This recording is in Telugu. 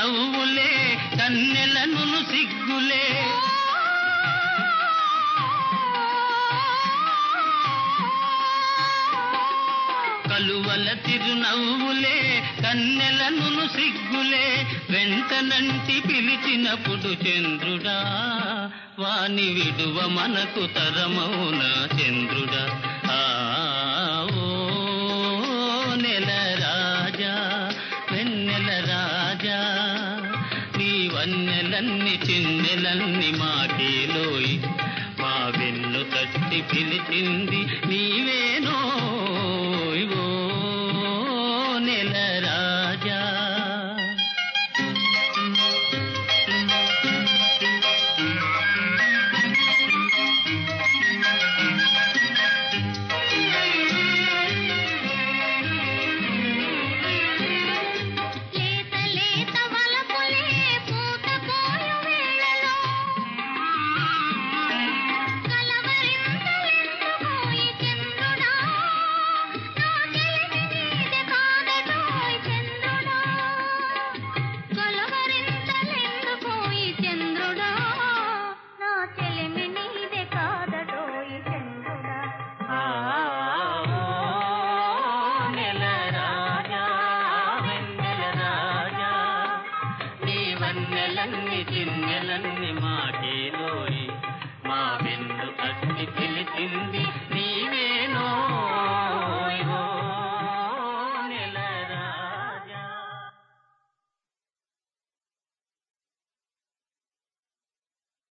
చిరునవ్వులే కన్నెలను సిగ్గులే కలువల చిరునవ్వులే కన్నెలను సిగ్గులే వెంటనంటి పిలిచినప్పుడు చంద్రుడా వాని విడువ మనకు తరమౌన చంద్రుడా ఆ ఓ నెల రాజా వెన్నెల రాజా నీ వన్నెలన్ని చిన్నెలన్ని మాకేలోయి మా వెన్ను తట్టి పిలిచింది నీవేనో ఓ నెల రాజా లేత లేత వలపులే పూత పోయు వేళలో కలవరింతలెందుకోయి చంద్రుడా నా చెలిమి నీది కాదటోయ్ చంద్రుడా కలవరింతలెందుకోయి చంద్రుడా నా చెలిమి నీది కాదటోయ్ చంద్రుడా ఆ ఓ నెల రాజా వెన్నెల రాజా నీ వన్నెలన్ని చిన్నెలన్ని మాకేలోయి మా వెన్ను తట్టి పిలిచింది